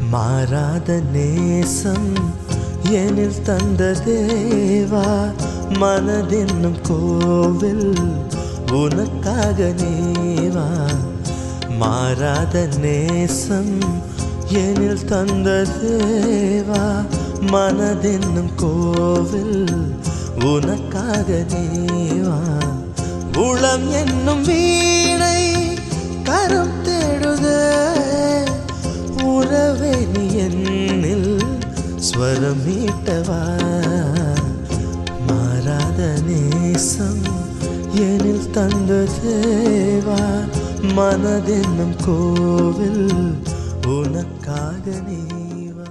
மாறாத நேசம் எனில் தந்த தேவா மனதென்னும் கோவில் உனக்காக நேவா மாறாத நேசம் எனில் தந்த தேவா மனதென்னும் கோவில் உனக்காக நேவா உளம் என்னும் வீணை கரம் தேடுதே உறவே நீ என்னில் ஸ்வரம் மீட்டவா மாறாத நேசம் எனில் தந்த தேவா மனதென்னும் கோவில் உனக்காக நீவா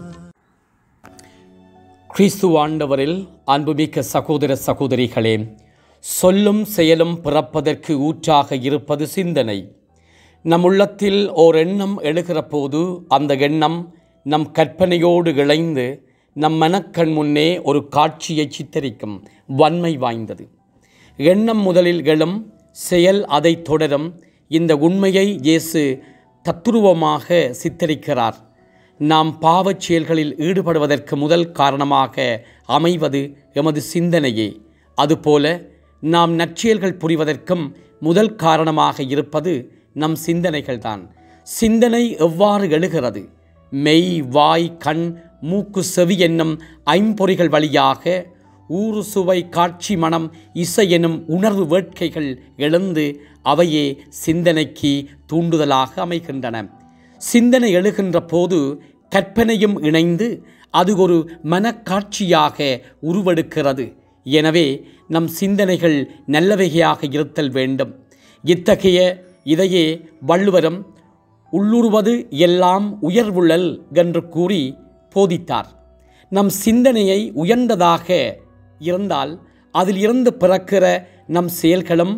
கிறிஸ்து ஆண்டவரில் அன்புமிக்க சகோதர சகோதரிகளே சொல்லும் செயலும் பிறப்பதற்கு ஊற்றாக இருப்பது சிந்தனை நம் உள்ளத்தில் ஓர் எண்ணம் எழுகிற போது அந்த எண்ணம் நம் கற்பனையோடு இழைந்து நம் மனக்கண் முன்னே ஒரு காட்சியை சித்தரிக்கும் வன்மை வாய்ந்தது எண்ணம் முதலில் எழும் செயல் அதை தொடரும் இந்த உண்மையை இயேசு தத்துருவமாக சித்தரிக்கிறார் நாம் பாவச் செயல்களில் ஈடுபடுவதற்கு முதல் காரணமாக அமைவது எமது சிந்தனையே அதுபோல நாம் நற்செயல்கள் புரிவதற்கும் முதல் காரணமாக இருப்பது நம் சிந்தனைகள்தான் சிந்தனை எவ்வாறு எழுகிறது மெய் வாய் கண் மூக்கு செவி என்னும் ஐம்பொறிகள் வழியாக ஊறு சுவை காட்சி மனம் இசை எனும் உணர்வு வேட்கைகள் எழுந்து அவையே சிந்தனைக்கு தூண்டுதலாக அமைகின்றன சிந்தனை எழுகின்ற போது கற்பனையும் இணைந்து அது ஒரு மனக்காட்சியாக உருவெடுக்கிறது எனவே நம் சிந்தனைகள் நல்லவையாக இருத்தல் வேண்டும் இத்தகைய இதையே வள்ளுவரும் உள்ளுருவது எல்லாம் உயர்வுள்ளல் என்று கூறி போதித்தார் நம் சிந்தனையை உயர்ந்ததாக இருந்தால் அதில் இருந்து பிறக்கிற நம் செயல்களும்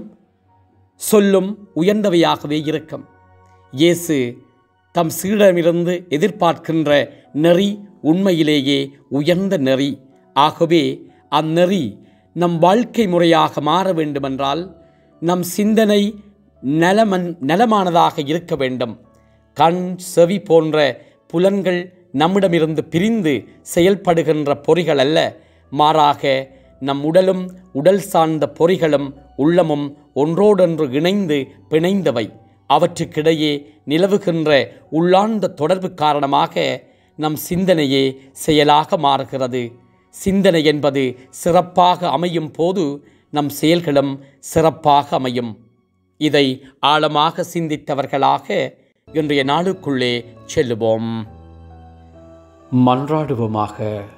சொல்லும் உயர்ந்தவையாகவே இருக்கும் இயேசு தம் சீடமிருந்து எதிர்பார்க்கின்ற நெறி உண்மையிலேயே உயர்ந்த நெறி ஆகவே அந்நெறி நம் வாழ்க்கை முறையாக மாற வேண்டுமென்றால் நம் சிந்தனை நலமன் நலமானதாக இருக்க வேண்டும் கண் செவி போன்ற புலன்கள் நம்மிடமிருந்து பிரிந்து செயல்படுகின்ற பொறிகள் அல்ல மாறாக நம் உடலும் உடல் சார்ந்த பொறிகளும் உள்ளமும் ஒன்றோடொன்று இணைந்து பிணைந்தவை அவற்றுக்கிடையே நிலவுகின்ற உள்ளார்ந்த தொடர்பு காரணமாக நம் சிந்தனையே செயலாக மாறுகிறது சிந்தனை என்பது சிறப்பாக அமையும் போது நம் செயல்களும் சிறப்பாக அமையும் இதை ஆழமாக சிந்தித்தவர்களாக இன்றைய நாளுக்குள்ளே செல்லுவோம் மன்றாடுவோமாக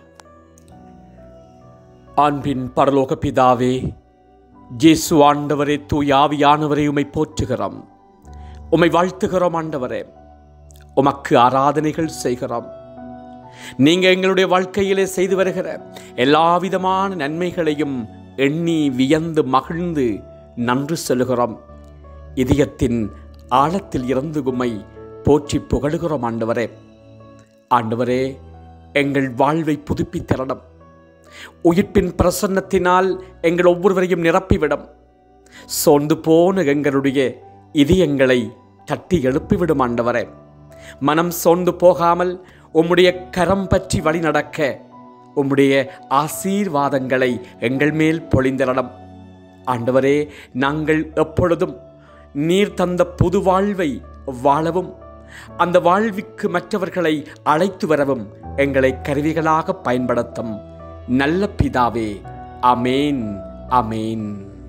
அன்பின் பரலோக பிதாவே இயேசு ஆண்டவரே தூயாவியானவரை உமை போற்றுகிறோம் உமை வாழ்த்துகிறோம் ஆண்டவரே உமக்கு ஆராதனைகள் செய்கிறோம் நீங்க எங்களுடைய வாழ்க்கையிலே செய்து வருகிற எல்லா விதமான நன்மைகளையும் எண்ணி வியந்து மகிழ்ந்து நன்று சொல்லுகிறோம் இதயத்தின் ஆழத்தில் இருந்து உம்மை போற்றி புகழுகிறோம் ஆண்டவரே ஆண்டவரே எங்கள் வாழ்வை புதுப்பித்திரணும் உயிர்ப்பின் பிரசன்னத்தினால் எங்கள் ஒவ்வொருவரையும் நிரப்பிவிடும் சோர்ந்து போன எங்களுடைய இதயங்களை தட்டி எழுப்பிவிடும் ஆண்டவரே மனம் சோர்ந்து போகாமல் உம்முடைய கரம் பற்றி வழி நடக்க உம்முடைய ஆசீர்வாதங்களை எங்கள் மேல் பொழிந்திரணும் ஆண்டவரே நாங்கள் எப்பொழுதும் நீர் தந்த புது வாழ்வை வாழவும் அந்த வாழ்விற்கு மற்றவர்களை அழைத்து வரவும் எங்களை கருவிகளாக பயன்படுத்தும் நல்ல பிதாவே அமேன் அமேன்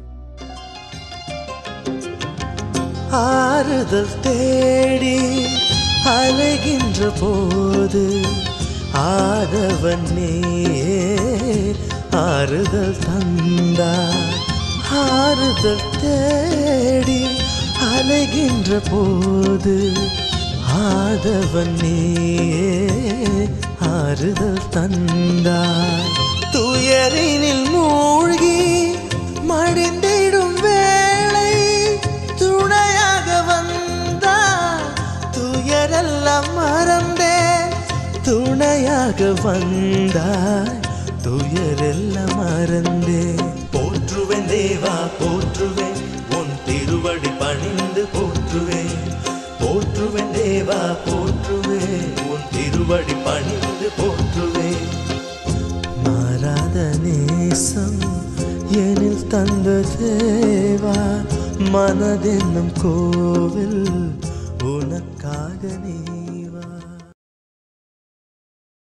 ஆறுதல் தேடி அலைகின்ற போது ஆதவன் நீ ஆறுதல் தந்தார் ஆறுதல் தேடி அலைகின்ற போது ஆதவன் நீ ஆறுதல் தந்தார் துயரினில் மூழ்கி மடிந்திடும் வேளை துணையாக வந்தார் துயரெல்லாம் மறந்தேன் துணையாக வந்தாய் துயரெல்லாம் மறந்தேன் போற்றுவேன் தேவா போற்றுவேன் உன் திருவடி பணிந்து போற்றுவேன் போற்றுவேன் தேவா போற்றுவேன் உன் திருவடி பணிந்து போற்றுவேன் மாறாத நேசம் எனில் தந்த தேவா மனதென்னும் கோவில்